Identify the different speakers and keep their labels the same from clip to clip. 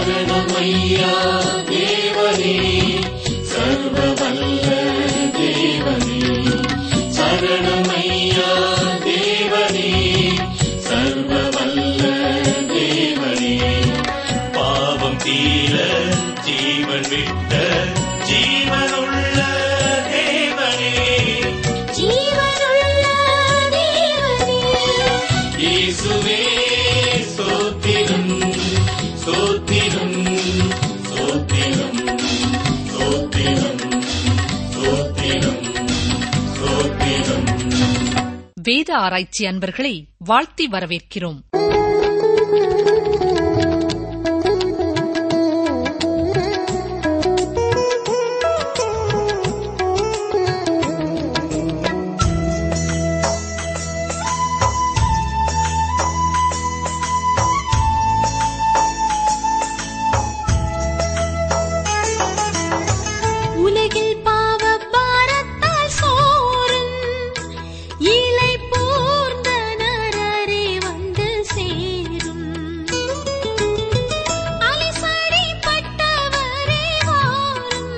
Speaker 1: சரணமையா தேவனே சர்வ வல்ல தேவனே சரணமையா தேவனே சர்வ வல்ல தேவனே பாவம் தீர ஜீவன் விட்ட ஜீவனுள்ள தேவனே
Speaker 2: ஜீவனுள்ள தேவனே
Speaker 1: இயேசுவே ஸ்தோத்திரம் ஸ்தோத்திரம் ஸ்தோத்திரம் ஸ்தோத்திரம் ஸ்தோத்திரம் ஸ்தோத்திரம்
Speaker 3: வேத ஆராய்ச்சி அன்பர்களை வாழ்த்தி வரவேற்கிறோம்
Speaker 2: உலகில் பாவ பாரத்தால் சோறும் இலை போர்ந்த நரரே வந்து சேரும் அலைசடிப்பட்டவரே வாரும்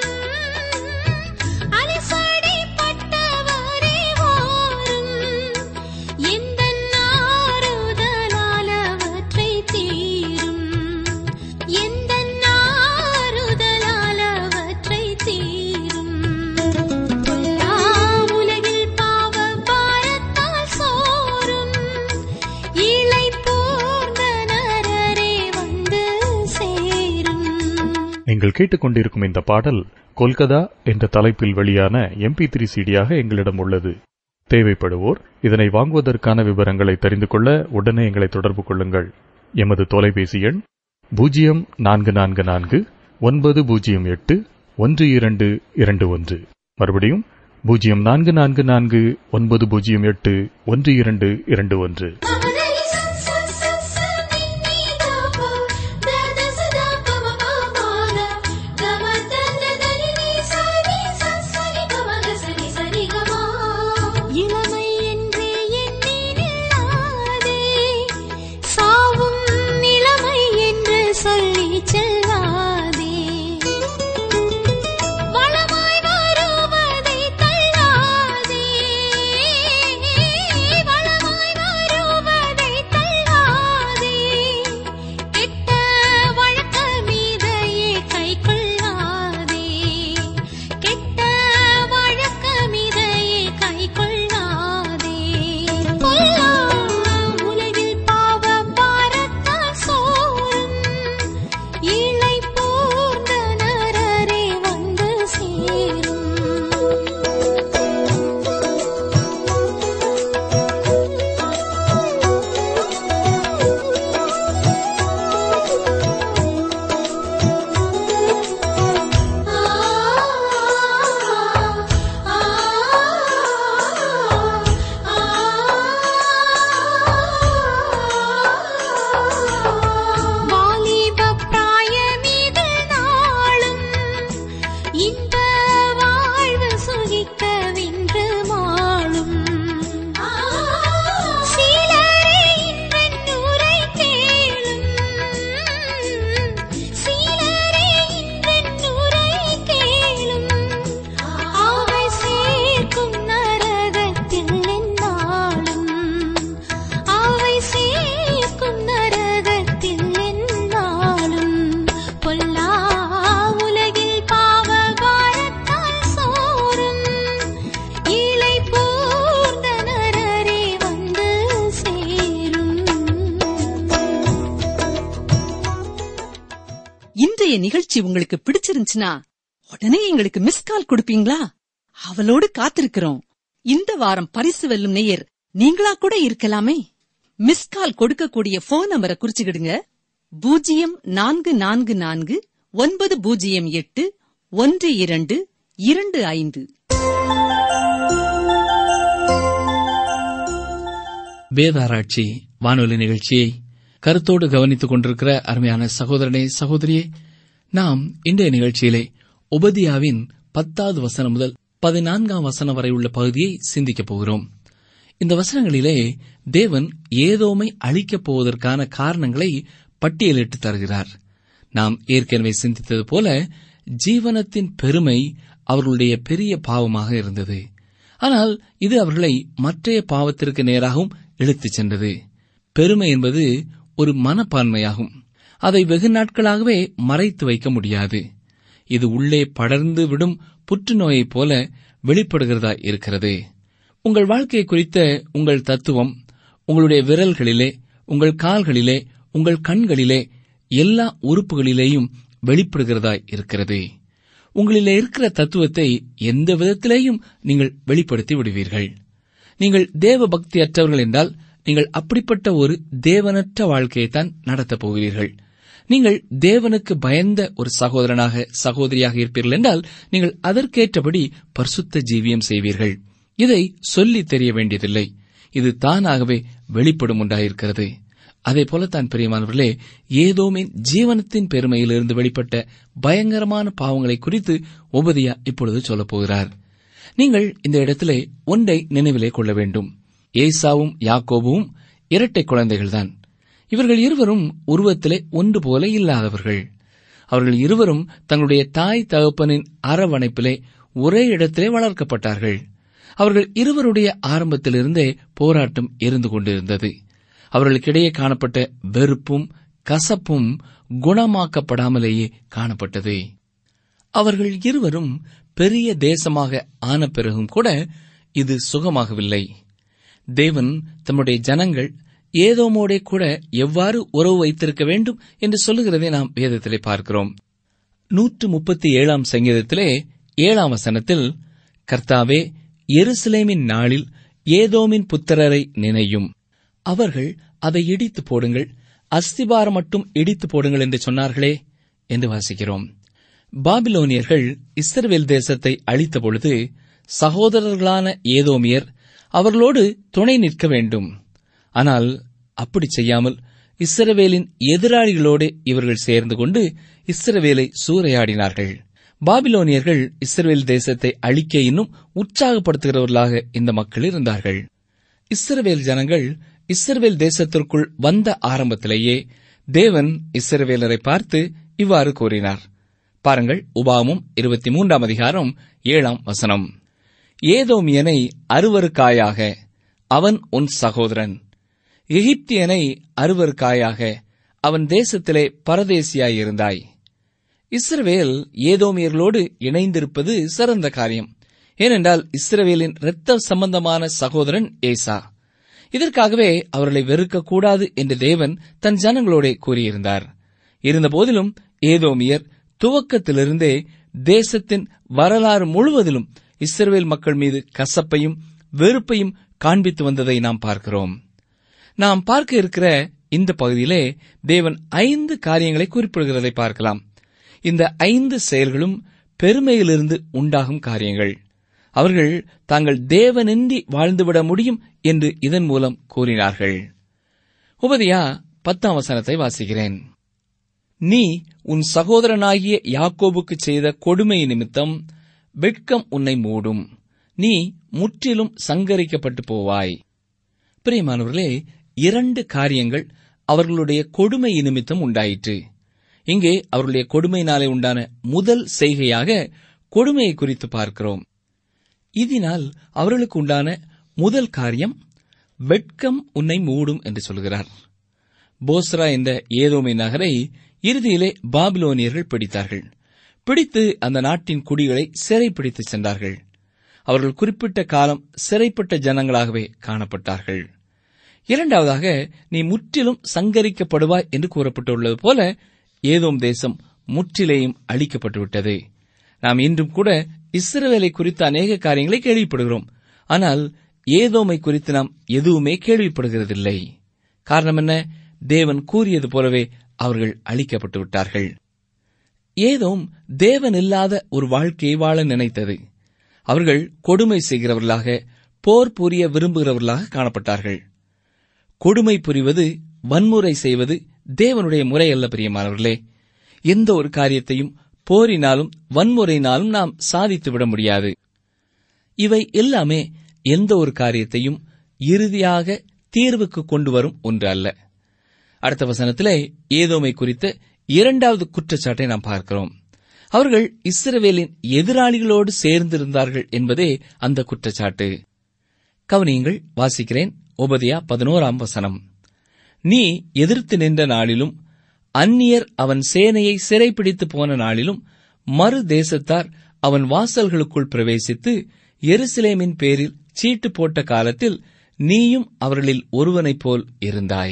Speaker 2: அலைசடிப்பட்டவரே வாரும் எந்த நாறுதலால் அவற்றை தீரும் எந்த நாறுதலால் அவற்றை தீரும் பொல்லா உலகில் பாவ பாரத்தால் சோறும் இலை போர்ந்த நரரே வந்து சேரும்
Speaker 4: நீங்கள் கேட்டுக்கொண்டிருக்கும் இந்த பாடல் கொல்கதா என்ற தலைப்பில் வெளியான எம்பி த்ரீ சிடியாக எங்களிடம் உள்ளது தேவைப்படுவோர் இதனை வாங்குவதற்கான விவரங்களை தெரிந்து கொள்ள உடனே எங்களை தொடர்பு கொள்ளுங்கள் எமது தொலைபேசி எண் பூஜ்ஜியம் நான்கு நான்கு நான்கு ஒன்பது பூஜ்ஜியம் எட்டு ஒன்று இரண்டு இரண்டு ஒன்று மறுபடியும் பூஜ்ஜியம் நான்கு நான்கு நான்கு ஒன்பது பூஜ்ஜியம் எட்டு ஒன்று இரண்டு இரண்டு ஒன்று
Speaker 2: கமதனி சத் சத் சத் சத் நின்னி தாபா தத சதா பம பாபால கமதந்த தரினி சரி சத் சரி கமக சரி சரி கமா இளமை என்றே எண்ணி நில்லாதே சாவும் இளமை என்று சொல்லி செல்லாதே வளமாய் வருவதை தள்ளாதே வளமாய் வருவதை தள்ளாதே கெட்ட வழக்கமிதையே கைக்கொள்ளாதே கெட்ட வழக்கமிதையே கைக்கொள்ளாதே பொல்லா உலகில் பாவ பாரத்தால் சோறும் இலை போர்ந்த நரரே வந்து சேரும் வாலிபப் பிராயமிதில் நாளும் இன்ப வாழ்வு சுகிக்கவென்று மாளும் சீலரே இன்றென்னுரை கேளும் சீலரே இன்றென்னுரை கேளும் ஆவை சேர்க்கும் நரகத்தில் எந்நாளும் ஆவை சேர்க்கும் நரகத்தில் எந்நாளும் பொல்லா உலகில் பாவ பாரத்தால் சோறும் இலை போர்ந்த நரரே வந்து சேரும்
Speaker 5: இன்றைய நிகழ்ச்சி உங்களுக்கு பிடிச்சிருந்துச்சுன்னா உடனே எங்களுக்கு மிஸ் கால் கொடுப்பீங்களா அவளோடு காத்திருக்கிறோம் இந்த வாரம் பரிசு வெல்லும் நேயர் நீங்களா கூட இருக்கலாமே மிஸ் கால் கொடுக்கக்கூடிய போன் நம்பரை குறிச்சுக்கிடுங்க பூஜ்ஜியம் நான்கு நான்கு நான்கு ஒன்பது பூஜ்ஜியம் எட்டு ஒன்று இரண்டு இரண்டு ஐந்து
Speaker 6: வேதாராய்ச்சி வானொலி நிகழ்ச்சியை கருத்தோடு கவனித்துக் கொண்டிருக்கிற அருமையான சகோதரனே சகோதரியே நாம் இன்றைய நிகழ்ச்சியிலே உபதியாவின் பத்தாவது வசனம் முதல் பதினான்காம் வசனம் வரை உள்ள பகுதியை சிந்திக்கப் போகிறோம் இந்த வசனங்களிலே தேவன் ஏதோமை அழிக்கப் போவதற்கான காரணங்களை பட்டியலிட்டு தருகிறார் நாம் ஏற்கனவே சிந்தித்தது போல ஜீவனத்தின் பெருமை அவர்களுடைய பெரிய பாவமாக இருந்தது ஆனால் இது அவர்களை மற்றைய பாவத்திற்கு நேராகவும் இழுத்துச் சென்றது பெருமை என்பது ஒரு மனப்பான்மையாகும் அதை வெகு நாட்களாகவே மறைத்து வைக்க முடியாது இது உள்ளே படர்ந்து விடும் புற்றுநோயைப் போல வெளிப்படுகிறதா இருக்கிறது உங்கள் வாழ்க்கை குறித்த உங்கள் தத்துவம் உங்களுடைய விரல்களிலே உங்கள் கால்களிலே உங்கள் கண்களிலே எல்லா உறுப்புகளிலேயும் வெளிப்படுகிறதா இருக்கிறது உங்களிலே இருக்கிற தத்துவத்தை எந்த விதத்திலேயும் நீங்கள் வெளிப்படுத்தி விடுவீர்கள் நீங்கள் தேவ பக்தி அற்றவர்கள் என்றால் நீங்கள் அப்படிப்பட்ட ஒரு தேவனற்ற வாழ்க்கையைத்தான் நடத்தப் போகிறீர்கள் நீங்கள் தேவனுக்கு பயந்த ஒரு சகோதரனாக சகோதரியாக இருப்பீர்கள் என்றால் நீங்கள் அதற்கேற்றபடி பரிசுத்த ஜீவியம் செய்வீர்கள் இதை சொல்லித் தெரிய வேண்டியதில்லை இது தானாகவே வெளிப்படும் உண்டாயிருக்கிறது அதே போலத்தான் பிரியமானவர்களே ஏதோமின் ஜீவனத்தின் பெருமையிலிருந்து வெளிப்பட்ட பயங்கரமான பாவங்களை குறித்து உபதியா இப்பொழுது சொல்லப் போகிறார் நீங்கள் இந்த இடத்திலே ஒன்றை நினைவிலே கொள்ள வேண்டும் ஏசாவும் யாக்கோபும் இரட்டை குழந்தைகள்தான் இவர்கள் இருவரும் உருவத்திலே ஒன்று போல இல்லாதவர்கள் அவர்கள் இருவரும் தங்களுடைய தாய் தகப்பனின் அரவணைப்பிலே ஒரே இடத்திலே வளர்க்கப்பட்டார்கள் அவர்கள் இருவருடைய ஆரம்பத்திலிருந்தே போராட்டம் இருந்து கொண்டிருந்தது அவர்களுக்கிடையே காணப்பட்ட வெறுப்பும் கசப்பும் குணமாக்கப்படாமலேயே காணப்பட்டது அவர்கள் இருவரும் பெரிய தேசமாக ஆன பிறகும் கூட இது சுகமாகவில்லை தேவன் தம்முடைய ஜனங்கள் ஏதோமோடே கூட எவ்வாறு உறவு வைத்திருக்க வேண்டும் என்று சொல்லுகிறதை நாம் வேதத்திலே பார்க்கிறோம் நூற்று முப்பத்தி ஏழாம் சங்கீதத்திலே ஏழாம் வசனத்தில் கர்த்தாவே எருசலேமின் நாளில் ஏதோமின் புத்திரரை நினையும் அவர்கள் அதை இடித்து போடுங்கள் அஸ்திபாரம் மட்டும் இடித்து போடுங்கள் என்று சொன்னார்களே என்று வாசிக்கிறோம் பாபிலோனியர்கள் இஸ்ரவேல் தேசத்தை அழித்த பொழுது சகோதரர்களான ஏதோமியர் அவர்களோடு துணை நிற்க வேண்டும் ஆனால் அப்படி செய்யாமல் இஸ்ரவேலின் எதிராளிகளோடு இவர்கள் சேர்ந்து கொண்டு இஸ்ரவேலை சூறையாடினார்கள் பாபிலோனியர்கள் இஸ்ரவேல் தேசத்தை அழிக்க இன்னும் உற்சாகப்படுத்துகிறவர்களாக இந்த மக்கள் இருந்தார்கள் இஸ்ரவேல் ஜனங்கள் இஸ்ரவேல் தேசத்திற்குள் வந்த ஆரம்பத்திலேயே தேவன் இஸ்ரவேலரை பார்த்து இவ்வாறு கூறினார் பாருங்கள் உபாமும் இருபத்தி மூன்றாம் அதிகாரம் ஏழாம் வசனம் ஏதோமியனை அருவருக்காயாக அவன் உன் சகோதரன் எகிப்தியனை அருவருக்காயாக அவன் தேசத்திலே பரதேசியாயிருந்தாய் இஸ்ரவேல் ஏதோமியர்களோடு இணைந்திருப்பது சிறந்த காரியம் ஏனென்றால் இஸ்ரவேலின் இரத்த சம்பந்தமான சகோதரன் ஏசா இதற்காகவே அவர்களை வெறுக்கக்கூடாது என்று தேவன் தன் ஜனங்களோடே கூறியிருந்தார் இருந்தபோதிலும் ஏதோமியர் துவக்கத்திலிருந்தே தேசத்தின் வரலாறு முழுவதிலும் இஸ்ரவேல் மக்கள் மீது கசப்பையும் வெறுப்பையும் காண்பித்து வந்ததை நாம் பார்க்கிறோம் நாம் பார்க்க இருக்கிற இந்த பகுதியிலே தேவன் ஐந்து காரியங்களை குறிப்பிடுகிறதை பார்க்கலாம் இந்த ஐந்து செயல்களும் பெருமையிலிருந்து உண்டாகும் காரியங்கள் அவர்கள் தாங்கள் தேவனின்றி வாழ்ந்துவிட முடியும் என்று இதன் மூலம் கூறினார்கள் உபதியா பத்தாம் வசனத்தை வாசிக்கிறேன் நீ உன் சகோதரனாகிய யாக்கோபுக்கு செய்த கொடுமை நிமித்தம் வெட்கம் உன்னை மூடும் நீ முற்றிலும் சங்கரிக்கப்பட்டு போவாய் பிரியமானவர்களே இரண்டு காரியங்கள் அவர்களுடைய கொடுமை நிமித்தம் உண்டாயிற்று இங்கே அவர்களுடைய கொடுமையினாலே உண்டான முதல் செய்கையாக கொடுமையை குறித்து பார்க்கிறோம் இதனால் அவர்களுக்கு உண்டான முதல் காரியம் வெட்கம் உன்னை மூடும் என்று சொல்கிறார் போஸ்ரா என்ற ஏதோமை நகரை இறுதியிலே பாபிலோனியர்கள் பிடித்தார்கள் பிடித்து அந்த நாட்டின் குடிகளை சிறைப்பிடித்து சென்றார்கள் அவர்கள் குறிப்பிட்ட காலம் சிறைப்பட்ட ஜனங்களாகவே காணப்பட்டார்கள் இரண்டாவதாக நீ முற்றிலும் சங்கரிக்கப்படுவாய் என்று கூறப்பட்டுள்ளது போல ஏதோம் தேசம் முற்றிலேயும் அழிக்கப்பட்டுவிட்டது நாம் இன்றும் கூட இஸ்ரவேலை குறித்த அநேக காரியங்களை கேள்விப்படுகிறோம் ஆனால் ஏதோமை குறித்து நாம் எதுவுமே கேள்விப்படுகிறதில்லை காரணம் என்ன தேவன் கூறியது போலவே அவர்கள் அழிக்கப்பட்டு விட்டார்கள் ஏதோம் தேவன் இல்லாத ஒரு வாழ்க்கையை வாழ நினைத்தது அவர்கள் கொடுமை செய்கிறவர்களாக போர் புரிய விரும்புகிறவர்களாக காணப்பட்டார்கள் கொடுமை புரிவது வன்முறை செய்வது தேவனுடைய முறை அல்ல பிரியமானவர்களே எந்த ஒரு காரியத்தையும் போரினாலும் வன்முறையினாலும் நாம் சாதித்து விட முடியாது இவை எல்லாமே எந்த ஒரு காரியத்தையும் இறுதியாக தீர்வுக்கு கொண்டு வரும் ஒன்று அல்ல அடுத்த வசனத்திலே ஏதோமை குறித்த இரண்டாவது குற்றச்சாட்டை நாம் பார்க்கிறோம் அவர்கள் இஸ்ரவேலின் எதிராளிகளோடு சேர்ந்திருந்தார்கள் என்பதே அந்த குற்றச்சாட்டு கவனியுங்கள் வாசிக்கிறேன் உபதியா பதினோராம் வசனம் நீ எதிர்த்து நின்ற நாளிலும் அந்நியர் அவன் சேனையை சிறைப்பிடித்து போன நாளிலும் மறு தேசத்தார் அவன் வாசல்களுக்குள் பிரவேசித்து எருசலேமின் பேரில் சீட்டு போட்ட காலத்தில் நீயும் அவர்களில் ஒருவனைப் போல் இருந்தாய்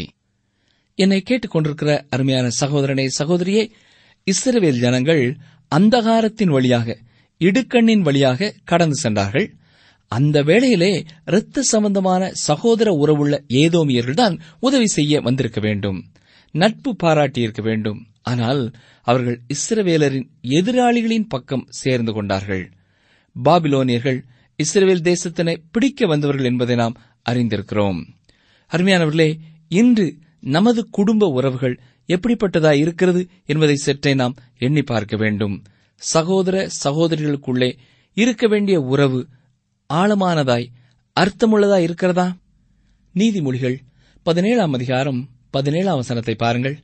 Speaker 6: என்னை கேட்டுக்கொண்டிருக்கிற அருமையான சகோதரனே சகோதரியே இஸ்ரவேல் ஜனங்கள் அந்தகாரத்தின் வழியாக இடுக்கண்ணின் வழியாக கடந்து சென்றார்கள் அந்த வேளையிலே இரத்த சம்பந்தமான சகோதர உறவுள்ள ஏதோமியர்கள்தான் உதவி செய்ய வந்திருக்க வேண்டும் நட்பு பாராட்டியிருக்க வேண்டும் ஆனால் அவர்கள் இஸ்ரவேலரின் எதிராளிகளின் பக்கம் சேர்ந்து கொண்டார்கள் பாபிலோனியர்கள் இஸ்ரவேல் தேசத்தினை பிடிக்க வந்தவர்கள் என்பதை நாம் அறிந்திருக்கிறோம் அருமையானவர்களே இன்று நமது குடும்ப உறவுகள் எப்படிப்பட்டதா இருக்கிறது என்பதை சற்றே நாம் எண்ணி பார்க்க வேண்டும் சகோதர சகோதரிகளுக்குள்ளே இருக்க வேண்டிய உறவு ஆழமானதாய் அர்த்தமுள்ளதா இருக்கிறதா நீதிமொழிகள் பதினேழாம் அதிகாரம் பதினேழாம் வசனத்தை பாருங்கள்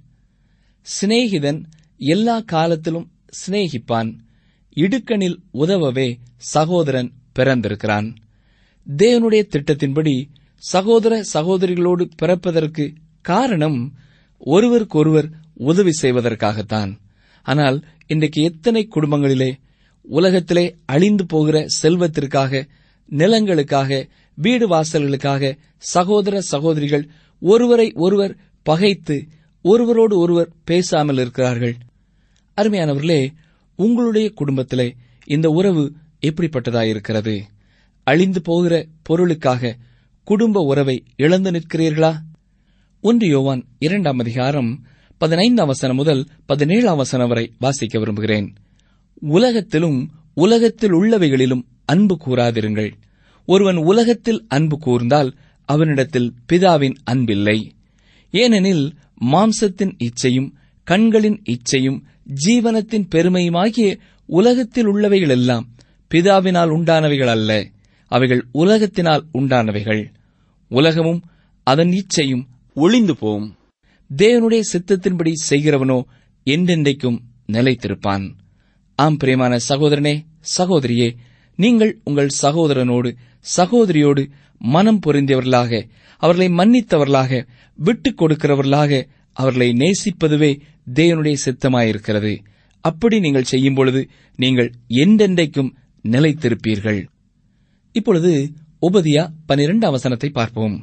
Speaker 6: சிநேகிதன் எல்லா காலத்திலும் சிநேகிப்பான் இடுக்கணில் உதவவே சகோதரன் பிறந்திருக்கிறான் தேவனுடைய திட்டத்தின்படி சகோதர சகோதரிகளோடு பிறப்பதற்கு காரணம் ஒருவருக்கொருவர் உதவி செய்வதற்காகத்தான் ஆனால் இன்றைக்கு எத்தனை குடும்பங்களிலே உலகத்திலே அழிந்து போகிற செல்வத்திற்காக நிலங்களுக்காக வீடு வாசல்களுக்காக சகோதர சகோதரிகள் ஒருவரை ஒருவர் பகைத்து ஒருவரோடு ஒருவர் பேசாமல் இருக்கிறார்கள் அருமையானவர்களே உங்களுடைய குடும்பத்திலே இந்த உறவு எப்படிப்பட்டதாயிருக்கிறது அழிந்து போகிற பொருளுக்காக குடும்ப உறவை இழந்து நிற்கிறீர்களா ஒன்று யோவான் இரண்டாம் அதிகாரம் பதினைந்தாம் வசனம் முதல் பதினேழாம் வசனம் வரை வாசிக்க விரும்புகிறேன் உலகத்திலும் உலகத்தில் உள்ளவைகளிலும் அன்பு கூறாதிருங்கள் ஒருவன் உலகத்தில் அன்பு கூர்ந்தால் அவனிடத்தில் பிதாவின் அன்பில்லை ஏனெனில் மாம்சத்தின் இச்சையும் கண்களின் இச்சையும் ஜீவனத்தின் பெருமையுமாகிய உலகத்தில் உள்ளவைகளெல்லாம் பிதாவினால் உண்டானவைகள் அல்ல அவைகள் உலகத்தினால் உண்டானவைகள் உலகமும் அதன் இச்சையும் ஒளிந்து போம் தேவனுடைய சித்தத்தின்படி செய்கிறவனோ என்றென்றைக்கும் நிலைத்திருப்பான் ஆம் பிரியமான சகோதரனே சகோதரியே நீங்கள் உங்கள் சகோதரனோடு சகோதரியோடு மனம் பொருந்தியவர்களாக அவர்களை மன்னித்தவர்களாக விட்டுக் கொடுக்கிறவர்களாக அவர்களை நேசிப்பதுவே தேவனுடைய சித்தமாயிருக்கிறது அப்படி நீங்கள் செய்யும் பொழுது நீங்கள் என்றென்றைக்கும் நிலைத்திருப்பீர்கள் இப்பொழுது உபதியா பனிரெண்டாம் வசனத்தை பார்ப்போம்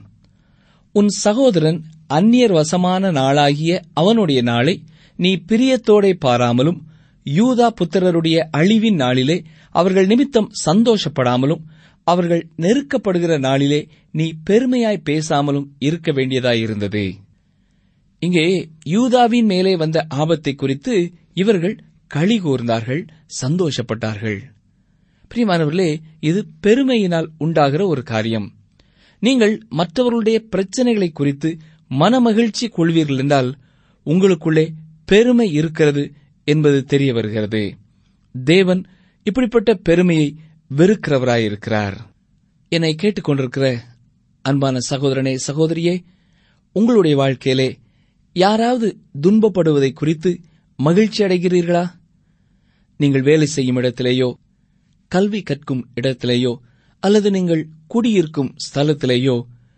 Speaker 6: உன் சகோதரன் அந்நியர் வசமான நாளாகிய அவனுடைய நாளை நீ பிரியத்தோடே பாராமலும் யூதா புத்திரருடைய அழிவின் நாளிலே அவர்கள் நிமித்தம் சந்தோஷப்படாமலும் அவர்கள் நெருக்கப்படுகிற நாளிலே நீ பெருமையாய் பேசாமலும் இருக்க வேண்டியதாயிருந்தது இங்கே யூதாவின் மேலே வந்த ஆபத்தை குறித்து இவர்கள் களி கூர்ந்தார்கள் சந்தோஷப்பட்டார்கள் பிரியமானவர்களே இது பெருமையினால் உண்டாகிற ஒரு காரியம் நீங்கள் மற்றவர்களுடைய பிரச்சனைகளை குறித்து மனமகிழ்ச்சி கொள்வீர்கள் என்றால் உங்களுக்குள்ளே பெருமை இருக்கிறது என்பது தெரிய வருகிறது தேவன் இப்படிப்பட்ட பெருமையை வெறுக்கிறவராயிருக்கிறார் என்னை கேட்டுக்கொண்டிருக்கிற அன்பான சகோதரனே சகோதரியே உங்களுடைய வாழ்க்கையிலே யாராவது துன்பப்படுவதை குறித்து மகிழ்ச்சி அடைகிறீர்களா நீங்கள் வேலை செய்யும் இடத்திலேயோ கல்வி கற்கும் இடத்திலேயோ அல்லது நீங்கள் குடியிருக்கும் ஸ்தலத்திலேயோ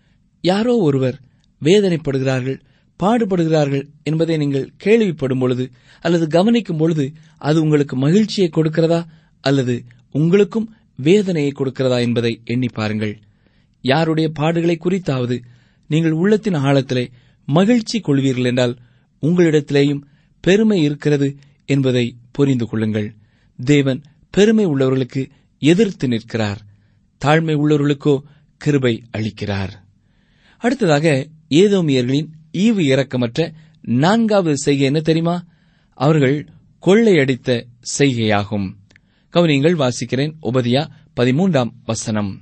Speaker 6: யாரோ ஒருவர் வேதனைப்படுகிறார்கள் பாடுபடுகிறார்கள் என்பதை நீங்கள் கேள்விப்படும் பொழுது அல்லது கவனிக்கும் பொழுது அது உங்களுக்கு மகிழ்ச்சியை கொடுக்கிறதா அல்லது உங்களுக்கும் வேதனையை கொடுக்கிறதா என்பதை எண்ணி பாருங்கள் யாருடைய பாடுகளை குறித்தாவது நீங்கள் உள்ளத்தின் ஆழத்திலே மகிழ்ச்சி கொள்வீர்கள் என்றால் உங்களிடத்திலேயும் பெருமை இருக்கிறது என்பதை புரிந்து கொள்ளுங்கள் தேவன் பெருமை உள்ளவர்களுக்கு எதிர்த்து நிற்கிறார் தாழ்மை உள்ளவர்களுக்கோ கிருபை அளிக்கிறார் அடுத்ததாக ஏதோமியர்களின் ஈவு இரக்கமற்ற நான்காவது செய்கை என்ன தெரியுமா அவர்கள் கொள்ளையடித்த செய்கையாகும் கவனியங்கள் வாசிக்கிறேன் உபதியா பதிமூன்றாம் வசனம்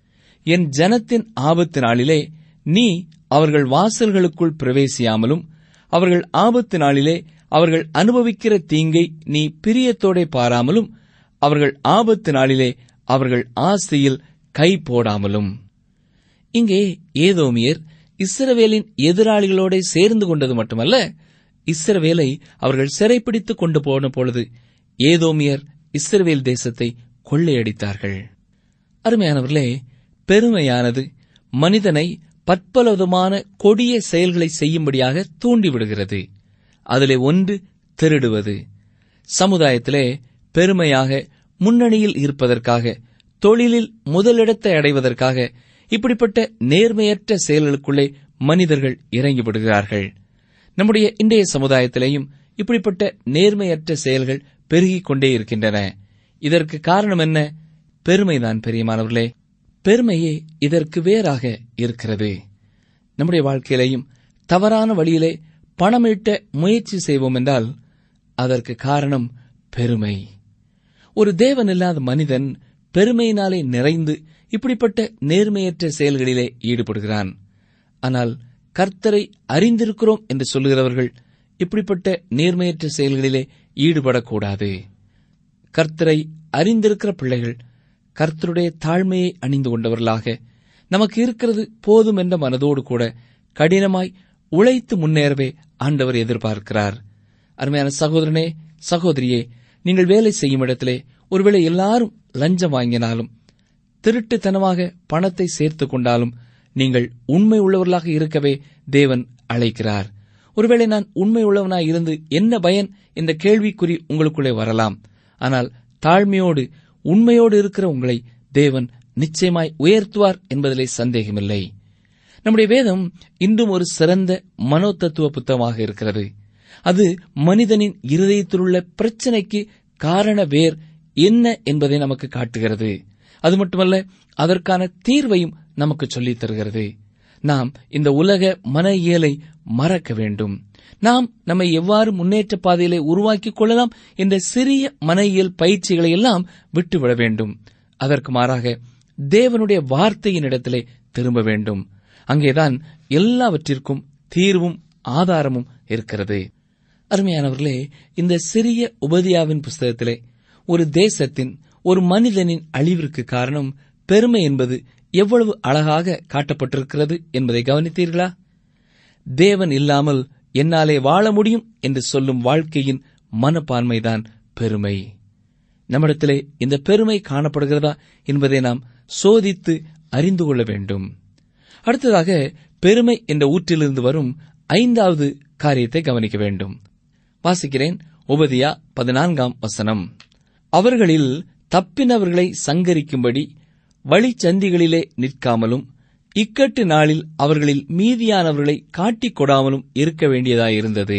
Speaker 6: என் ஜனத்தின் ஆபத்து நாளிலே நீ அவர்கள் வாசல்களுக்குள் பிரவேசியாமலும் அவர்கள் ஆபத்து நாளிலே அவர்கள் அனுபவிக்கிற தீங்கை நீ பிரியத்தோடே பாராமலும் அவர்கள் ஆபத்து நாளிலே அவர்கள் ஆசையில் கை போடாமலும் இங்கே ஏதோமியர் இஸ்ரவேலின் எதிராளிகளோட சேர்ந்து கொண்டது மட்டுமல்ல இஸ்ரவேலை அவர்கள் சிறைப்பிடித்துக் கொண்டு போன பொழுது ஏதோமியர் இஸ்ரவேல் தேசத்தை கொள்ளையடித்தார்கள் அருமையானவர்களே பெருமையானது மனிதனை பற்பலவிதமான கொடிய செயல்களை செய்யும்படியாக தூண்டிவிடுகிறது அதிலே ஒன்று திருடுவது சமுதாயத்திலே பெருமையாக முன்னணியில் இருப்பதற்காக தொழிலில் முதலிடத்தை அடைவதற்காக இப்படிப்பட்ட நேர்மையற்ற செயல்களுக்குள்ளே மனிதர்கள் இறங்கிவிடுகிறார்கள் நம்முடைய இன்றைய சமுதாயத்திலேயும் இப்படிப்பட்ட நேர்மையற்ற செயல்கள் பெருகிக் கொண்டே இருக்கின்றன இதற்கு காரணம் என்ன பெருமைதான் பெரியமானவர்களே பெருமையே இதற்கு வேறாக இருக்கிறது நம்முடைய வாழ்க்கையிலேயும் தவறான வழியிலே பணமீட்ட முயற்சி செய்வோம் என்றால் அதற்கு காரணம் பெருமை ஒரு தேவன் இல்லாத மனிதன் பெருமையினாலே நிறைந்து இப்படிப்பட்ட நேர்மையற்ற செயல்களிலே ஈடுபடுகிறான் ஆனால் கர்த்தரை அறிந்திருக்கிறோம் என்று சொல்லுகிறவர்கள் இப்படிப்பட்ட நேர்மையற்ற செயல்களிலே ஈடுபடக்கூடாது கர்த்தரை அறிந்திருக்கிற பிள்ளைகள் கர்த்தருடைய தாழ்மையை அணிந்து கொண்டவர்களாக நமக்கு இருக்கிறது போதும் என்ற மனதோடு கூட கடினமாய் உழைத்து முன்னேறவே ஆண்டவர் எதிர்பார்க்கிறார் அருமையான சகோதரனே சகோதரியே நீங்கள் வேலை செய்யும் இடத்திலே ஒருவேளை எல்லாரும் லஞ்சம் வாங்கினாலும் திருட்டுத்தனமாக பணத்தை சேர்த்துக் கொண்டாலும் நீங்கள் உண்மை உள்ளவர்களாக இருக்கவே தேவன் அழைக்கிறார் ஒருவேளை நான் உண்மை உள்ளவனாய் இருந்து என்ன பயன் இந்த கேள்விக்குறி உங்களுக்குள்ளே வரலாம் ஆனால் தாழ்மையோடு உண்மையோடு இருக்கிற உங்களை தேவன் நிச்சயமாய் உயர்த்துவார் என்பதிலே சந்தேகமில்லை நம்முடைய வேதம் இன்றும் ஒரு சிறந்த மனோதத்துவ புத்தகமாக இருக்கிறது அது மனிதனின் இருதயத்திலுள்ள பிரச்சனைக்கு காரண வேர் என்ன என்பதை நமக்கு காட்டுகிறது அது மட்டுமல்ல அதற்கான தீர்வையும் நமக்கு சொல்லித் தருகிறது நாம் இந்த உலக மன இயலை மறக்க வேண்டும் நாம் நம்மை எவ்வாறு முன்னேற்ற பாதையிலே உருவாக்கிக் கொள்ளலாம் என்ற சிறிய மன இயல் பயிற்சிகளை எல்லாம் விட்டுவிட வேண்டும் அதற்கு மாறாக தேவனுடைய வார்த்தையின் இடத்திலே திரும்ப வேண்டும் அங்கேதான் எல்லாவற்றிற்கும் தீர்வும் ஆதாரமும் இருக்கிறது அருமையானவர்களே இந்த சிறிய உபதியாவின் புஸ்தகத்திலே ஒரு தேசத்தின் ஒரு மனிதனின் அழிவிற்கு காரணம் பெருமை என்பது எவ்வளவு அழகாக காட்டப்பட்டிருக்கிறது என்பதை கவனித்தீர்களா தேவன் இல்லாமல் என்னாலே வாழ முடியும் என்று சொல்லும் வாழ்க்கையின் மனப்பான்மைதான் பெருமை நம்மிடத்திலே இந்த பெருமை காணப்படுகிறதா என்பதை நாம் சோதித்து அறிந்து கொள்ள வேண்டும் அடுத்ததாக பெருமை என்ற ஊற்றிலிருந்து வரும் ஐந்தாவது காரியத்தை கவனிக்க வேண்டும் வாசிக்கிறேன் உபதியா பதினான்காம் வசனம் அவர்களில் தப்பினவர்களை சங்கரிக்கும்படி வழிச்சந்திகளிலே நிற்காமலும் இக்கட்டு நாளில் அவர்களில் மீதியானவர்களை காட்டிக் கொடாமலும் இருக்க வேண்டியதாயிருந்தது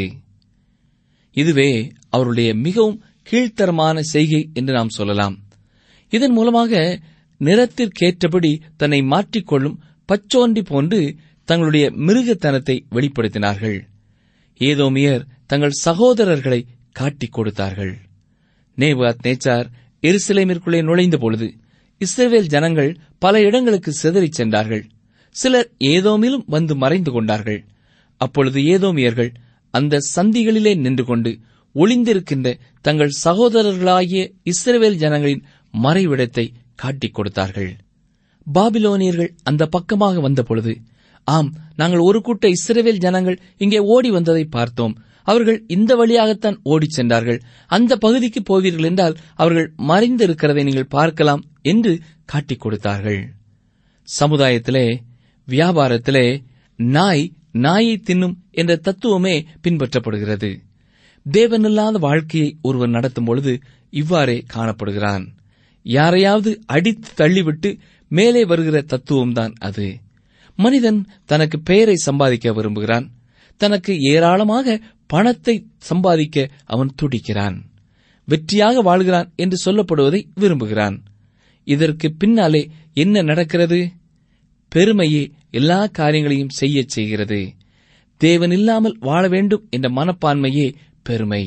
Speaker 6: இதுவே அவருடைய மிகவும் கீழ்த்தரமான செய்கை என்று நாம் சொல்லலாம் இதன் மூலமாக நிறத்திற்கேற்றபடி தன்னை மாற்றிக்கொள்ளும் பச்சோண்டி போன்று தங்களுடைய மிருகத்தனத்தை வெளிப்படுத்தினார்கள் ஏதோமியர் தங்கள் சகோதரர்களை காட்டிக் கொடுத்தார்கள் நேபாத் நேச்சார் எருசலேமிற்குள்ளே நுழைந்த பொழுது இஸ்ரேல் ஜனங்கள் பல இடங்களுக்கு சிதறிச் சென்றார்கள் சிலர் ஏதோமிலும் வந்து மறைந்து கொண்டார்கள் அப்பொழுது ஏதோமியர்கள் அந்த சந்திகளிலே நின்று கொண்டு ஒளிந்திருக்கின்ற தங்கள் சகோதரர்களாகிய இஸ்ரவேல் ஜனங்களின் மறைவிடத்தை காட்டிக் கொடுத்தார்கள் பாபிலோனியர்கள் அந்த பக்கமாக வந்தபொழுது ஆம் நாங்கள் ஒரு கூட்ட இஸ்ரவேல் ஜனங்கள் இங்கே ஓடி வந்ததை பார்த்தோம் அவர்கள் இந்த வழியாகத்தான் ஓடிச் சென்றார்கள் அந்த பகுதிக்கு போவீர்கள் என்றால் அவர்கள் மறைந்திருக்கிறதை நீங்கள் பார்க்கலாம் என்று காட்டிக் கொடுத்தார்கள் சமுதாயத்திலே வியாபாரத்திலே நாய் நாயை தின்னும் என்ற தத்துவமே பின்பற்றப்படுகிறது தேவனில்லாத வாழ்க்கையை ஒருவர் நடத்தும் பொழுது இவ்வாறே காணப்படுகிறான் யாரையாவது அடித்து தள்ளிவிட்டு மேலே வருகிற தத்துவம்தான் அது மனிதன் தனக்கு பெயரை சம்பாதிக்க விரும்புகிறான் தனக்கு ஏராளமாக பணத்தை சம்பாதிக்க அவன் துடிக்கிறான் வெற்றியாக வாழ்கிறான் என்று சொல்லப்படுவதை விரும்புகிறான் இதற்கு பின்னாலே என்ன நடக்கிறது பெருமையே எல்லா காரியங்களையும் செய்யச் செய்கிறது தேவன் இல்லாமல் வாழ வேண்டும் என்ற மனப்பான்மையே பெருமை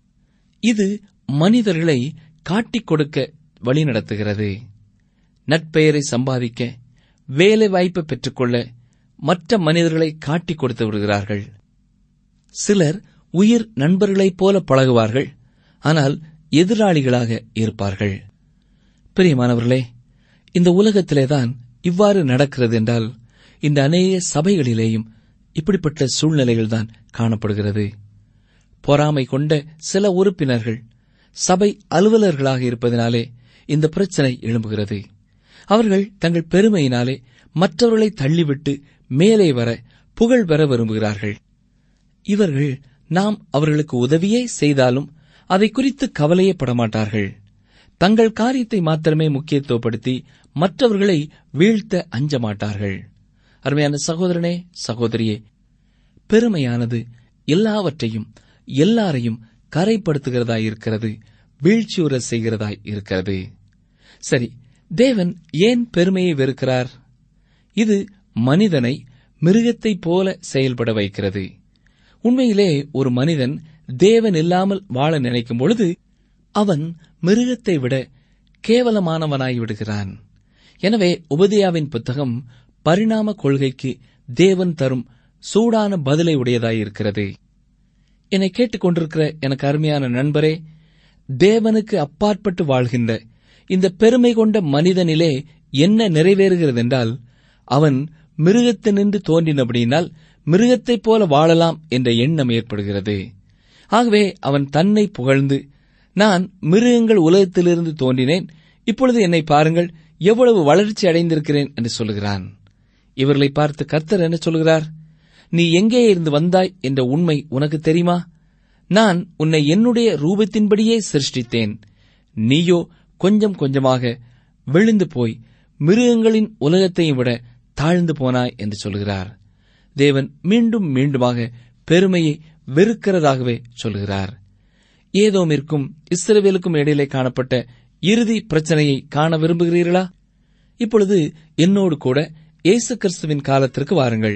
Speaker 6: இது மனிதர்களை காட்டிக் கொடுக்க வழிநடத்துகிறது நற்பெயரை சம்பாதிக்க வேலை வாய்ப்பை பெற்றுக்கொள்ள மற்ற மனிதர்களை காட்டிக் கொடுத்து விடுகிறார்கள் சிலர் உயிர் நண்பர்களைப் போல பழகுவார்கள் ஆனால் எதிராளிகளாக இருப்பார்கள் பிரியமானவர்களே இந்த உலகத்திலேதான் இவ்வாறு நடக்கிறது என்றால் இந்த அநேக சபைகளிலேயும் இப்படிப்பட்ட சூழ்நிலைகள்தான் காணப்படுகிறது பொறாமை கொண்ட சில உறுப்பினர்கள் சபை அலுவலர்களாக இருப்பதினாலே இந்த பிரச்சனை எழும்புகிறது அவர்கள் தங்கள் பெருமையினாலே மற்றவர்களை தள்ளிவிட்டு மேலே வர புகழ் பெற விரும்புகிறார்கள் இவர்கள் நாம் அவர்களுக்கு உதவியே செய்தாலும் அதை குறித்து கவலையே படமாட்டார்கள் தங்கள் காரியத்தை மாத்திரமே முக்கியத்துவப்படுத்தி மற்றவர்களை வீழ்த்த அஞ்ச மாட்டார்கள் அருமையான சகோதரனே சகோதரியே பெருமையானது எல்லாவற்றையும் எல்லாரையும் கரைப்படுத்துகிறதாய் இருக்கிறது வீழ்ச்சியுற செய்கிறதாய் இருக்கிறது சரி தேவன் ஏன் பெருமையை வெறுக்கிறார் இது மனிதனை மிருகத்தைப் போல செயல்பட வைக்கிறது உண்மையிலே ஒரு மனிதன் தேவன் இல்லாமல் வாழ நினைக்கும் பொழுது அவன் மிருகத்தை விட கேவலமானவனாய் விடுகிறான் எனவே உபதியாவின் புத்தகம் பரிணாம கொள்கைக்கு தேவன் தரும் சூடான பதிலை உடையதாயிருக்கிறது என்னை கேட்டுக்கொண்டிருக்கிற எனக்கு அருமையான நண்பரே தேவனுக்கு அப்பாற்பட்டு வாழ்கின்ற இந்த பெருமை கொண்ட மனிதனிலே என்ன நிறைவேறுகிறது என்றால் அவன் மிருகத்தினின்று தோன்றினபடியினால் மிருகத்தைப் போல வாழலாம் என்ற எண்ணம் ஏற்படுகிறது ஆகவே அவன் தன்னை புகழ்ந்து நான் மிருகங்கள் உலகத்திலிருந்து தோன்றினேன் இப்பொழுது என்னை பாருங்கள் எவ்வளவு வளர்ச்சி அடைந்திருக்கிறேன் என்று சொல்லுகிறான் இவர்களை பார்த்து கர்த்தர் என்ன சொல்கிறார் நீ எங்கே இருந்து வந்தாய் என்ற உண்மை உனக்கு தெரியுமா நான் உன்னை என்னுடைய ரூபத்தின்படியே சிருஷ்டித்தேன் நீயோ கொஞ்சம் கொஞ்சமாக விழுந்து போய் மிருகங்களின் உலகத்தையும் விட தாழ்ந்து போனாய் என்று சொல்கிறார் தேவன் மீண்டும் மீண்டுமாக பெருமையை வெறுக்கிறதாகவே சொல்கிறார் ஏதோமிற்கும் இஸ்ரவேலுக்கும் இடையிலே காணப்பட்ட இறுதி பிரச்சனையை காண விரும்புகிறீர்களா இப்பொழுது என்னோடு கூட இயேசு கிறிஸ்துவின் காலத்திற்கு வாருங்கள்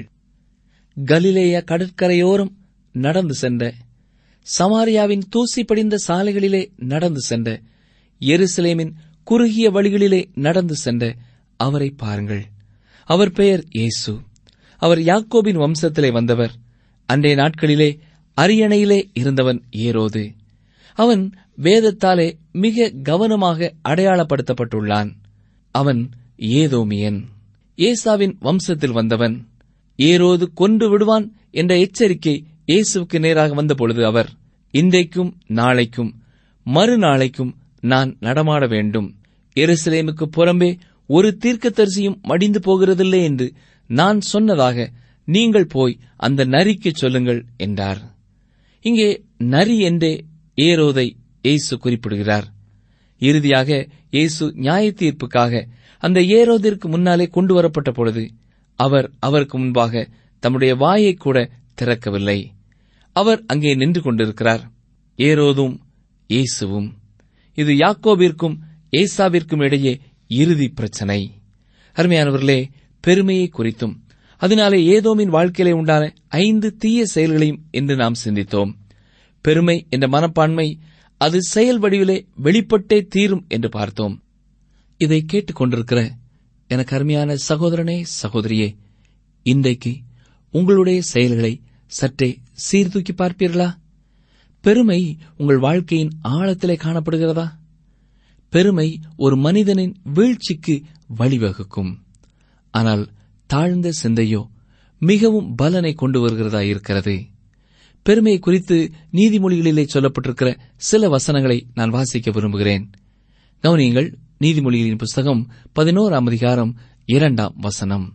Speaker 6: கலிலேய கடற்கரையோரம் நடந்து சென்ற சமாரியாவின் தூசி படிந்த சாலைகளிலே நடந்து சென்ற எருசலேமின் குறுகிய வழிகளிலே நடந்து சென்ற அவரை பாருங்கள் அவர் பெயர் இயேசு அவர் யாக்கோபின் வம்சத்திலே வந்தவர் அன்றைய நாட்களிலே அரியணையிலே இருந்தவன் ஏரோது அவன் வேதத்தாலே மிக கவனமாக அடையாளப்படுத்தப்பட்டுள்ளான் அவன் ஏதோமியன் ஏசாவின் வம்சத்தில் வந்தவன் ஏரோது கொன்று விடுவான் என்ற எச்சரிக்கை இயேசுவுக்கு நேராக வந்தபொழுது அவர் இன்றைக்கும் நாளைக்கும் மறுநாளைக்கும் நான் நடமாட வேண்டும் எருசலேமுக்கு புறம்பே ஒரு தீர்க்கதரிசியும் மடிந்து போகிறதில்லை என்று நான் சொன்னதாக நீங்கள் போய் அந்த நரிக்கு சொல்லுங்கள் என்றார் இங்கே நரி என்றே ஏரோதை இயேசு குறிப்பிடுகிறார் இறுதியாக இயேசு நியாய தீர்ப்புக்காக அந்த ஏரோதிற்கு முன்னாலே கொண்டு வரப்பட்ட பொழுது அவர் அவருக்கு முன்பாக தம்முடைய வாயை கூட திறக்கவில்லை அவர் அங்கே நின்று கொண்டிருக்கிறார் ஏரோதும் இயேசுவும் இது யாக்கோபிற்கும் ஏசாவிற்கும் இடையே இறுதி பிரச்சனை அருமையானவர்களே பெருமையை குறித்தும் அதனாலே ஏதோமின் வாழ்க்கையிலே உண்டான ஐந்து தீய செயல்களையும் என்று நாம் சிந்தித்தோம் பெருமை என்ற மனப்பான்மை அது செயல் வடிவிலே வெளிப்பட்டே தீரும் என்று பார்த்தோம் இதை கேட்டுக்கொண்டிருக்கிற எனக்கு அருமையான சகோதரனே சகோதரியே இன்றைக்கு உங்களுடைய செயல்களை சற்றே சீர்தூக்கி பார்ப்பீர்களா பெருமை உங்கள் வாழ்க்கையின் ஆழத்திலே காணப்படுகிறதா பெருமை ஒரு மனிதனின் வீழ்ச்சிக்கு வழிவகுக்கும் ஆனால் தாழ்ந்த சிந்தையோ மிகவும் பலனை கொண்டு வருகிறதா இருக்கிறது பெருமை குறித்து நீதிமொழிகளிலே சொல்லப்பட்டிருக்கிற சில வசனங்களை நான் வாசிக்க விரும்புகிறேன் கவனியங்கள் நீதிமொழிகளின் புஸ்தகம் பதினோராம் அதிகாரம் இரண்டாம் வசனம்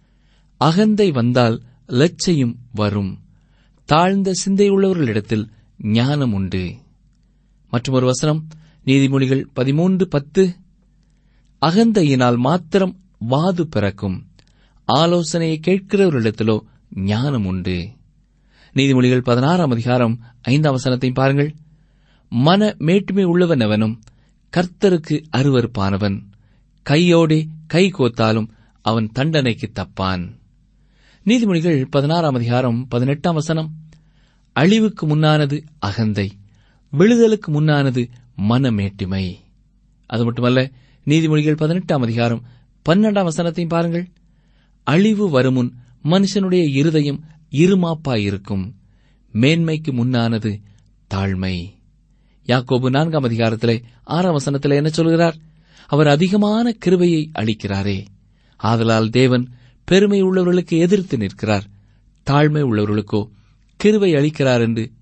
Speaker 6: அகந்தை வந்தால் லட்சையும் வரும் தாழ்ந்த சிந்தையுள்ளவர்களிடத்தில் ஞானம் உண்டு மற்றொரு வசனம் நீதிமொழிகள் பதிமூன்று பத்து அகந்தையினால் மாத்திரம் வாது பிறக்கும் ஆலோசனையை கேட்கிறவர்களிடத்திலோ ஞானம் உண்டு நீதிமொழிகள் பதினாறாம் அதிகாரம் ஐந்தாம் வசனத்தை பாருங்கள் மன மேட்டுமை உள்ளவன் அவனும் கர்த்தருக்கு அருவருப்பானவன் கையோடே கை கோத்தாலும் அவன் தண்டனைக்கு தப்பான் நீதிமொழிகள் பதினாறாம் அதிகாரம் பதினெட்டாம் வசனம் அழிவுக்கு முன்னானது அகந்தை விழுதலுக்கு முன்னானது மனமேட்டுமை அது மட்டுமல்ல நீதிமொழிகள் பதினெட்டாம் அதிகாரம் பன்னெண்டாம் வசனத்தையும் பாருங்கள் அழிவு வருமுன் மனுஷனுடைய இருதயம் இருமாப்பாயிருக்கும் மேன்மைக்கு முன்னானது தாழ்மை யாக்கோபு நான்காம் அதிகாரத்திலே ஆறாம் வசனத்திலே என்ன சொல்கிறார் அவர் அதிகமான கிருபையை அளிக்கிறாரே ஆதலால் தேவன் பெருமை உள்ளவர்களுக்கு எதிர்த்து நிற்கிறார் தாழ்மை உள்ளவர்களுக்கோ கிருபை அளிக்கிறார் என்று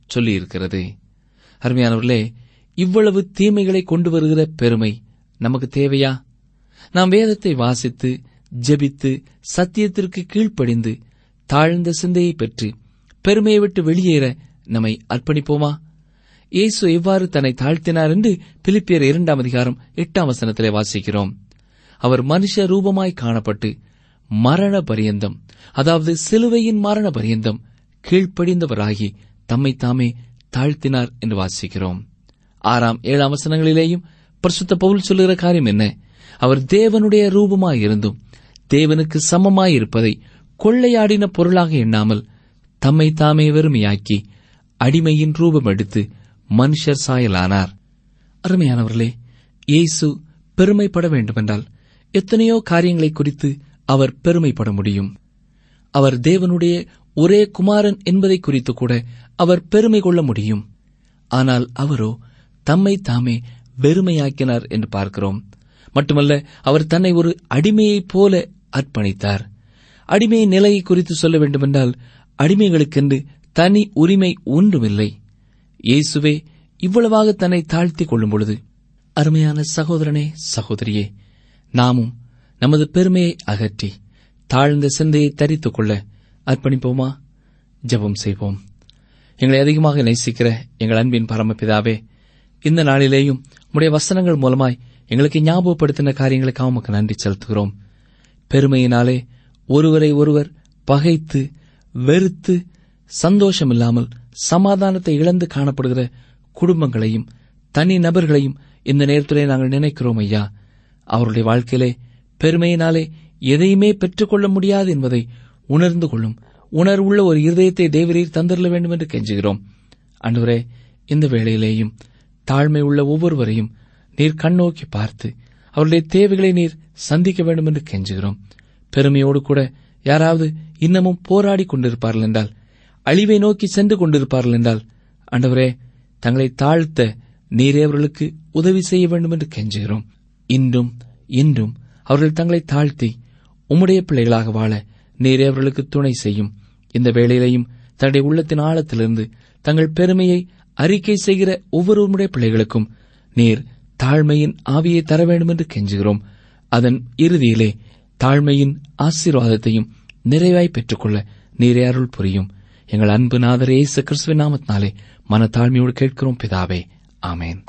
Speaker 6: சொல்லியிருக்கிறது அருமையானவர்களே இவ்வளவு தீமைகளை கொண்டு வருகிற பெருமை நமக்கு தேவையா நாம் வேதத்தை வாசித்து ஜெபித்து சத்தியத்திற்கு கீழ்ப்படிந்து தாழ்ந்த சிந்தையை பெற்று பெருமையை விட்டு வெளியேற நம்மை அர்ப்பணிப்போமா இயேசு எவ்வாறு தன்னை தாழ்த்தினார் என்று பிலிப்பியர் இரண்டாம் அதிகாரம் எட்டாம் வசனத்திலே வாசிக்கிறோம் அவர் மனுஷ ரூபமாய் காணப்பட்டு மரண பரியந்தம் அதாவது சிலுவையின் மரண பரியந்தம் கீழ்ப்படிந்தவராகி தம்மை தாமே தாழ்த்தினார் என்று வாசிக்கிறோம் ஆறாம் ஏழாம் வசனங்களிலேயும் பரிசுத்த பவுல் சொல்லுகிற காரியம் என்ன அவர் தேவனுடைய ரூபமாயிருந்தும் தேவனுக்கு சமமாயிருப்பதை கொள்ளையாடின பொருளாக எண்ணாமல் தம்மை தாமே வெறுமையாக்கி அடிமையின் ரூபம் எடுத்து மனுஷர் சாயலானார் அருமையானவர்களே இயேசு பெருமைப்பட வேண்டுமென்றால் எத்தனையோ காரியங்களை குறித்து அவர் பெருமைப்பட முடியும் அவர் தேவனுடைய ஒரே குமாரன் என்பதை குறித்து கூட அவர் பெருமை கொள்ள முடியும் ஆனால் அவரோ தம்மை தாமே வெறுமையாக்கினார் என்று பார்க்கிறோம் மட்டுமல்ல அவர் தன்னை ஒரு அடிமையைப் போல அர்ப்பணித்தார் அடிமையின் நிலையை குறித்து சொல்ல வேண்டுமென்றால் அடிமைகளுக்கென்று தனி உரிமை ஒன்றுமில்லை இயேசுவே இவ்வளவாக தன்னை தாழ்த்திக் கொள்ளும் பொழுது அருமையான சகோதரனே சகோதரியே நாமும் நமது பெருமையை அகற்றி தாழ்ந்த சிந்தையை தரித்துக் கொள்ள அர்ப்பணிப்போமா ஜெபம் செய்வோம் எங்களை அதிகமாக நேசிக்கிற எங்கள் அன்பின் பரமபிதாவே இந்த நாளிலேயும் உடைய வசனங்கள் மூலமாய் எங்களுக்கு ஞாபகப்படுத்தின காரியங்களுக்காக உமக்கு நன்றி செலுத்துகிறோம் பெருமையினாலே ஒருவரை ஒருவர் பகைத்து வெறுத்து சந்தோஷமில்லாமல் சமாதானத்தை இழந்து காணப்படுகிற குடும்பங்களையும் தனி நபர்களையும் இந்த நேரத்திலே நாங்கள் நினைக்கிறோம் ஐயா அவருடைய வாழ்க்கையிலே பெருமையினாலே எதையுமே பெற்றுக்கொள்ள முடியாது என்பதை உணர்ந்து கொள்ளும் உணர்வுள்ள ஒரு இருதயத்தை தேவரீர் தந்திரல வேண்டும் என்று கெஞ்சுகிறோம் அன்றுவரே இந்த வேளையிலேயும் தாழ்மை உள்ள ஒவ்வொருவரையும் நீர் கண்ணோக்கி பார்த்து அவருடைய தேவைகளை நீர் சந்திக்க வேண்டும் என்று கெஞ்சுகிறோம் பெருமையோடு கூட யாராவது இன்னமும் போராடி கொண்டிருப்பார்கள் என்றால் அழிவை நோக்கி சென்று கொண்டிருப்பார்கள் என்றால் ஆண்டவரே தங்களை தாழ்த்த நீரே அவர்களுக்கு உதவி செய்ய வேண்டும் என்று கெஞ்சுகிறோம் இன்றும் இன்றும் அவர்கள் தங்களை தாழ்த்தி உம்முடைய பிள்ளைகளாக வாழ நீரே அவர்களுக்கு துணை செய்யும் இந்த வேளையிலையும் தன்னுடைய உள்ளத்தின் ஆழத்திலிருந்து தங்கள் பெருமையை அறிக்கை செய்கிற ஒவ்வொருவருடைய பிள்ளைகளுக்கும் நீர் தாழ்மையின் ஆவியை தர வேண்டும் என்று கெஞ்சுகிறோம் அதன் இறுதியிலே தாழ்மையின் ஆசீர்வாதத்தையும் நிறைவாய் பெற்றுக்கொள்ள நீரே அருள் புரியும் எங்கள் அன்பு நாதர் இயேசு கிறிஸ்துவின் நாமத்தினாலே மன தாழ்மையோடு கேட்கிறோம் பிதாவே ஆமேன்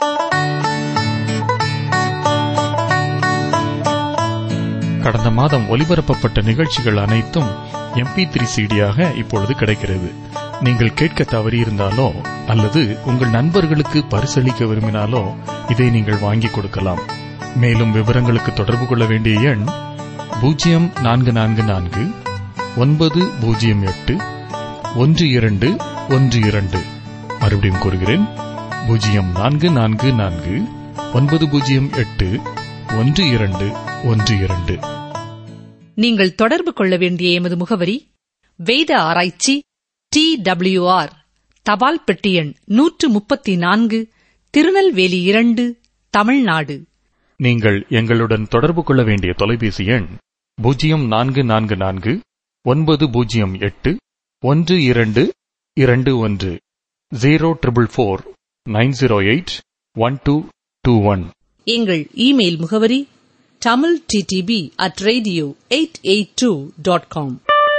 Speaker 4: கடந்த மாதம் ஒலிபரப்பப்பட்ட நிகழ்ச்சிகள் அனைத்தும் எம்பி த்ரீ சிடியாக இப்பொழுது கிடைக்கிறது நீங்கள் கேட்க தவறியிருந்தாலோ அல்லது உங்கள் நண்பர்களுக்கு பரிசளிக்க விரும்பினாலோ இதை நீங்கள் வாங்கிக் கொடுக்கலாம் மேலும் விவரங்களுக்கு தொடர்பு கொள்ள வேண்டிய எண் பூஜ்ஜியம் நான்கு நான்கு நான்கு ஒன்பது பூஜ்ஜியம் எட்டு ஒன்று இரண்டு ஒன்று இரண்டு மறுபடியும் கூறுகிறேன் பூஜ்ஜியம் நான்கு நான்கு நான்கு ஒன்பது பூஜ்ஜியம் எட்டு ஒன்று இரண்டு ஒன்று இரண்டு
Speaker 3: நீங்கள் தொடர்பு கொள்ள வேண்டிய எமது முகவரி வேத ஆராய்ச்சி டி டபிள்யூஆர் தபால் பெட்டி எண் நூற்று முப்பத்தி நான்கு திருநெல்வேலி இரண்டு தமிழ்நாடு
Speaker 4: நீங்கள் எங்களுடன் தொடர்பு கொள்ள வேண்டிய தொலைபேசி எண் பூஜ்ஜியம் நான்கு நான்கு நான்கு ஒன்பது பூஜ்ஜியம் எட்டு ஒன்று இரண்டு இரண்டு ஒன்று zero triple four nine zero eight one two two one
Speaker 3: எங்கள் இமெயில் முகவரி Tamil DTP at radio eight eight two dot com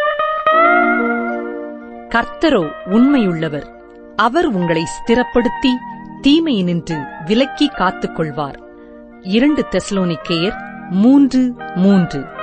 Speaker 3: கர்த்தரோ உண்மையுள்ளவர் அவர் உங்களை ஸ்திரப்படுத்தி தீமையினின்று விலக்கி காத்துக் கொள்வார் இரண்டு தெசலோனிக்கேயர் மூன்று மூன்று